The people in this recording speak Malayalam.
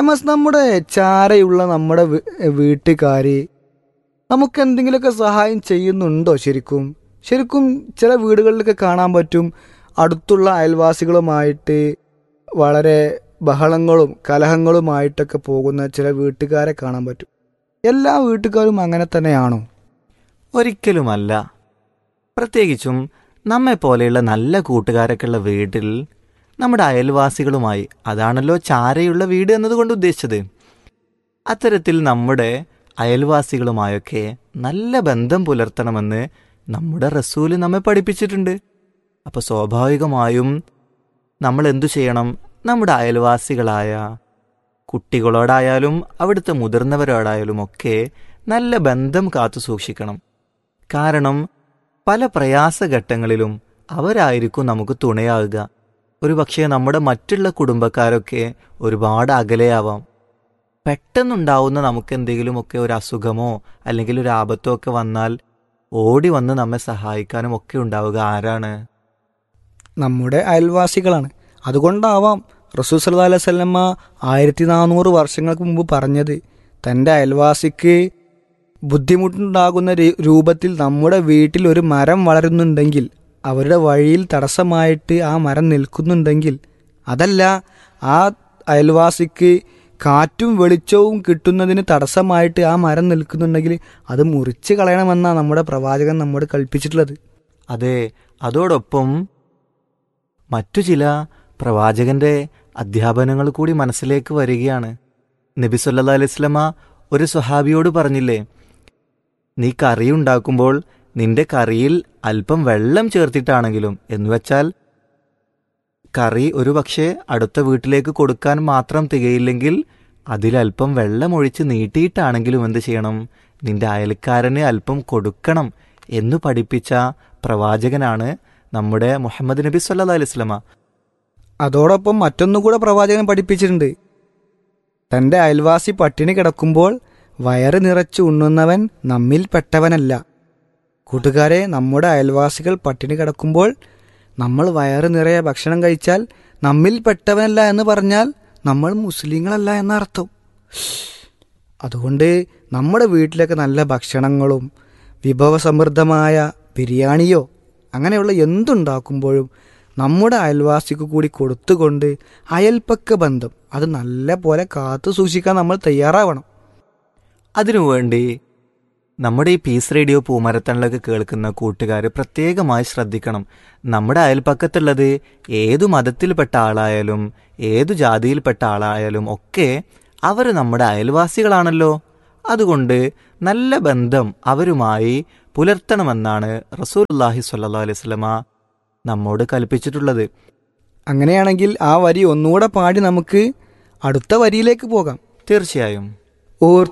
ഷമസ് നമ്മുടെ ചാരയുള്ള നമ്മുടെ വീ- വീട്ടുകാര് നമുക്ക് എന്തെങ്കിലുമൊക്കെ സഹായം ചെയ്യുന്നുണ്ടോ ശരിക്കും ശരിക്കും ചില വീടുകളിലൊക്കെ കാണാൻ പറ്റും അടുത്തുള്ള അയൽവാസികളുമായിട്ട് വളരെ ബഹളങ്ങളും കലഹങ്ങളുമായിട്ടൊക്കെ പോകുന്ന ചില വീട്ടുകാരെ കാണാൻ പറ്റും എല്ലാ വീട്ടുകാരും അങ്ങനെ തന്നെയാണോ ഒരിക്കലുമല്ല പ്രത്യേകിച്ചും നമ്മെ പോലെയുള്ള നല്ല കൂട്ടുകാരൊക്കെ ഉള്ള വീട്ടിൽ നമ്മുടെ അയൽവാസികളുമായി അതാണല്ലോ ചാരയുള്ള വീട് എന്നതുകൊണ്ട് ഉദ്ദേശിച്ചത് അത്തരത്തിൽ നമ്മുടെ അയൽവാസികളുമായൊക്കെ നല്ല ബന്ധം പുലർത്തണമെന്ന് നമ്മുടെ റസൂല് നമ്മെ പഠിപ്പിച്ചിട്ടുണ്ട് അപ്പോൾ സ്വാഭാവികമായും നമ്മൾ എന്തു ചെയ്യണം നമ്മുടെ അയൽവാസികളായ കുട്ടികളോടായാലും അവിടുത്തെ മുതിർന്നവരോടായാലും ഒക്കെ നല്ല ബന്ധം കാത്തു സൂക്ഷിക്കണം കാരണം പല പ്രയാസഘട്ടങ്ങളിലും അവരായിരിക്കും നമുക്ക് തുണയാകുക ഒരു പക്ഷേ നമ്മുടെ മറ്റുള്ള കുടുംബക്കാരൊക്കെ ഒരുപാട് അകലെയാവാം പെട്ടെന്നുണ്ടാവുന്ന നമുക്ക് എന്തെങ്കിലുമൊക്കെ ഒരു അസുഖമോ അല്ലെങ്കിൽ ഒരു ആപത്തോ ഒക്കെ വന്നാൽ ഓടി വന്ന് നമ്മെ സഹായിക്കാനും ഒക്കെ ഉണ്ടാവുക ആരാണ് നമ്മുടെ അയൽവാസികളാണ് അതുകൊണ്ടാവാം റസൂൽ സല്ലല്ലാഹു അലൈഹി വസല്ലമ ആയിരത്തി നാനൂറ് വർഷങ്ങൾക്ക് മുമ്പ് പറഞ്ഞത് തൻ്റെ അയൽവാസിക്ക് ബുദ്ധിമുട്ടുണ്ടാകുന്ന രീ- രൂപത്തിൽ നമ്മുടെ വീട്ടിൽ ഒരു മരം വളരുന്നുണ്ടെങ്കിൽ അവരുടെ വഴിയിൽ തടസ്സമായിട്ട് ആ മരം നിൽക്കുന്നുണ്ടെങ്കിൽ അതല്ല ആ അയൽവാസിക്ക് കാറ്റും വെളിച്ചവും കിട്ടുന്നതിന് തടസ്സമായിട്ട് ആ മരം നിൽക്കുന്നുണ്ടെങ്കിൽ അത് മുറിച്ച് കളയണമെന്നാണ് നമ്മുടെ പ്രവാചകൻ നമ്മോട് കൽപ്പിച്ചിട്ടുള്ളത് അതെ അതോടൊപ്പം മറ്റു ചില പ്രവാചകന്റെ അധ്യാപനങ്ങൾ കൂടി മനസ്സിലേക്ക് വരികയാണ് നബി സല്ലാ അലൈസ്ലമ ഒരു സ്വഹാബിയോട് പറഞ്ഞില്ലേ നീ കറി ഉണ്ടാക്കുമ്പോൾ നിന്റെ കറിയിൽ അല്പം വെള്ളം ചേർത്തിട്ടാണെങ്കിലും എന്നുവെച്ചാൽ കറി ഒരു പക്ഷേ അടുത്ത വീട്ടിലേക്ക് കൊടുക്കാൻ മാത്രം തികയില്ലെങ്കിൽ അതിലല്പം വെള്ളമൊഴിച്ച് നീട്ടിയിട്ടാണെങ്കിലും എന്ത് ചെയ്യണം നിന്റെ അയൽക്കാരന് അല്പം കൊടുക്കണം എന്നു പഠിപ്പിച്ച പ്രവാചകനാണ് നമ്മുടെ മുഹമ്മദ് നബി സല്ലാ അലൈസ്ലമ അതോടൊപ്പം മറ്റൊന്നുകൂടെ പ്രവാചകൻ പഠിപ്പിച്ചിട്ടുണ്ട് തന്റെ അയൽവാസി പട്ടിണി കിടക്കുമ്പോൾ വയറ് നിറച്ച് ഉണ്ണുന്നവൻ നമ്മിൽ പെട്ടവനല്ല കൂട്ടുകാരെ നമ്മുടെ അയൽവാസികൾ പട്ടിണി കിടക്കുമ്പോൾ നമ്മൾ വയറ് നിറയെ ഭക്ഷണം കഴിച്ചാൽ നമ്മിൽ പെട്ടവനല്ല എന്ന് പറഞ്ഞാൽ നമ്മൾ മുസ്ലിങ്ങളല്ല എന്നർത്ഥം അതുകൊണ്ട് നമ്മുടെ വീട്ടിലൊക്കെ നല്ല ഭക്ഷണങ്ങളും വിഭവസമൃദ്ധമായ ബിരിയാണിയോ അങ്ങനെയുള്ള എന്തുണ്ടാക്കുമ്പോഴും നമ്മുടെ അയൽവാസിക്ക് കൂടി കൊടുത്തുകൊണ്ട് അയൽപ്പക്ക ബന്ധം അത് നല്ല പോലെ കാത്തു സൂക്ഷിക്കാൻ നമ്മൾ തയ്യാറാവണം അതിനുവേണ്ടി നമ്മുടെ ഈ പീസ് റേഡിയോ പൂമരത്തണിലൊക്കെ കേൾക്കുന്ന കൂട്ടുകാർ പ്രത്യേകമായി ശ്രദ്ധിക്കണം നമ്മുടെ അയൽപ്പക്കത്തുള്ളത് ഏതു മതത്തിൽപ്പെട്ട ആളായാലും ഏതു ജാതിയിൽപ്പെട്ട ആളായാലും ഒക്കെ അവർ നമ്മുടെ അയൽവാസികളാണല്ലോ അതുകൊണ്ട് നല്ല ബന്ധം അവരുമായി പുലർത്തണമെന്നാണ് റസൂലുല്ലാഹി സ്വല്ലാ അലൈഹി സ്വലമ നമ്മോട് കൽപ്പിച്ചിട്ടുള്ളത് അങ്ങനെയാണെങ്കിൽ ആ വരി ഒന്നുകൂടെ പാടി നമുക്ക് അടുത്ത വരിയിലേക്ക് പോകാം തീർച്ചയായും ഓർ